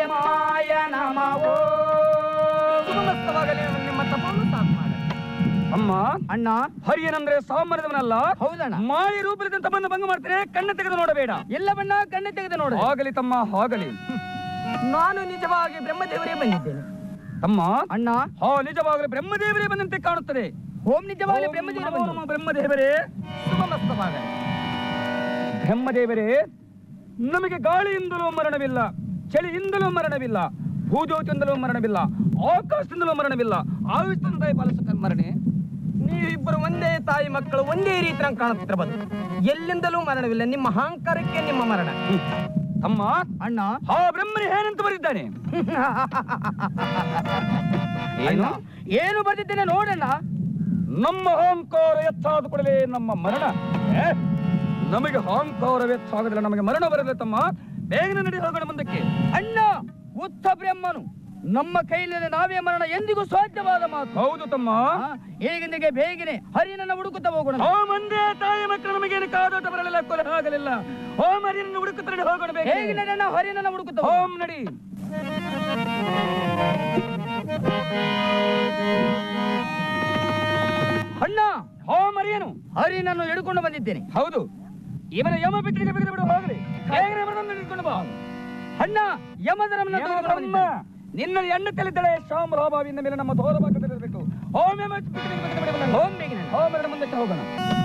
ಬ್ರಹ್ಮಾಯ ನಮೋ ಸುಮನಸ್ಥವಾಗಲಿ ನಿಮ್ಮ ತಪವನ್ನು ಸಾಕು ಮಾಡಿ ಅಮ್ಮ ಅಣ್ಣ ಹರಿಯನಂದ್ರೆ ಸಾಮಾನ್ಯದವನಲ್ಲ ಹೌದಣ್ಣ ಮಾಯ ರೂಪದಲ್ಲಿ ತಮ್ಮನ್ನು ಭಂಗ ಮಾಡ್ತೇನೆ ಕಣ್ಣ ತೆಗೆದು ನೋಡಬೇಡ ಎಲ್ಲ ಬಣ್ಣ ಕಣ್ಣು ತೆಗೆದು ನೋಡು ಆಗಲಿ ತಮ್ಮ ಆಗಲಿ ನಾನು ನಿಜವಾಗಿ ಬ್ರಹ್ಮದೇವರೇ ಬಂದಿದ್ದೇನೆ ತಮ್ಮ ಅಣ್ಣ ಹಾ ನಿಜವಾಗಲೂ ಬ್ರಹ್ಮದೇವರೇ ಬಂದಂತೆ ಕಾಣುತ್ತದೆ ಓಂ ನಿಜವಾಗಲೇ ಓಂ ಬ್ರಹ್ಮದೇವರು ನಮೋ ಬಂದರು. ನಮಃ ಬ್ರಹ್ಮದೇವರೇ ಸುಮನಸ್ಥವಾಗಲಿ ಬ್ರಹ್ಮದೇವರೇ ನಮಗೆ ಗಾಳಿಯಿಂದಲೂ ಮರಣವಿಲ್ಲ ಚಳಿಯಿಂದಲೂ ಮರಣವಿಲ್ಲ ಭೂಜ್ಯೋತಿಯಿಂದಲೂ ಮರಣವಿಲ್ಲ ಆಕಾಶದಿಂದಲೂ ಮರಣವಿಲ್ಲ ಆಯುಷ್ಯಂತ ಪಾಲಿಸ ಮರಣೆ ನೀವಿಬ್ಬರು ಒಂದೇ ತಾಯಿ ಮಕ್ಕಳು ಒಂದೇ ರೀತಿ ಕಾಣುತ್ತಿರಬಹುದು ಎಲ್ಲಿಂದಲೂ ಮರಣವಿಲ್ಲ ನಿಮ್ಮ ಅಹಂಕಾರಕ್ಕೆ ನಿಮ್ಮ ಮರಣ ತಮ್ಮ ಅಣ್ಣ ಆ ಬ್ರಹ್ಮನೇ ಏನಂತ ಬರೆದಿದ್ದಾನೆ ಅಣ್ಣ ಏನು ಬರ್ತಿದ್ದೇನೆ ನೋಡಣ್ಣ ನಮ್ಮ ಅಹಂಕಾರ ಎತ್ತಾದ ಕೂಡಲೇ ನಮ್ಮ ಮರಣ ಏ? ನಮಗೆ ಅಹಂಕಾರ ಹೆಚ್ಚಾಗದಿಲ್ಲ ನಮಗೆ ಮರಣ ಬರಲಿಲ್ಲ ತಮ್ಮ ಬೇಗನೆ ನಡಿ ಹೋಗೋಣ ಮುಂದಕ್ಕೆ ಅಣ್ಣ ಉತ್ತ ಬ್ರಹ್ಮನು ನಮ್ಮ ಕೈಯಲ್ಲಿ ನಾವೇ ಮರಣ ಎಂದಿಗೂ ಸಾಧ್ಯವಾದ ಮಾತು ಹೌದು ತಮ್ಮ ಆ, ಈಗಿಂದಿಗೆ ಬೇಗನೆ ಹರಿಯನನ್ನ ಹುಡುಕುತ್ತಾ ಹೋಗೋಣ ಓ ಮಂದೇ ತಾಯಿ ಮಕ್ಕಳು ನಮಗೇನು ಕಾದೋಟ ಬರಲಿಲ್ಲ ಕೊಲೆ ಆಗಲಿಲ್ಲ ಓಂ ಹರಿಯನ್ನು ಹುಡುಕುತ್ತಾರೆ ಹೋಗೋಣ ಬೇಗ ಹೇಗೆ ನಡಣ್ಣ ಹರಿಯನನ್ನ ಹುಡುಕುತ್ತಾ ಹೋಗೋಣ. ಓಂ ನಡಿ ಅಣ್ಣ ಓಂ ಹರಿಯನು ಹರಿಯನನ್ನು ಹಿಡ್ಕೊಂಡು ಬಂದಿದ್ದೇನೆ ಹೌದು ಇವನ ಯಮ ಬಿಟ್ಟಿಗೆ ಬಿಟ್ಟು ಬಿಡು ಹೋಗಲಿ ಬೇಗನೆ ಅವನನ್ನು ಹಿಡ್ಕೊಂಡು ಬಾ ಅಣ್ಣ ಯಮಧರ್ಮನ ಯಮ ತೆಗೆದುಕೊಂಡು ಬ್ರಹ್ಮ, ಬಂದಿದ್ದೇನೆ. ನಿನ್ನ ಎಣ್ಣ ತಲಿದ್ದಾಳೆ ಶ್ಯಾಮ ಲಾಭವಿಂದ ಮೇಲೆ ನಮ್ಮ ತೋರ ಭಾಗದಲ್ಲಿರಬೇಕು ಓಂ ಯಮ ಬಿಟ್ಟಿಗೆ ಬಿಟ್ಟು ಬಿಡು. ಹೋಮ್ ಬೇಗನೆ ಓಂ ಹರಿಯನ ಮುಂದಕ್ಕೆ ಹೋಗೋಣ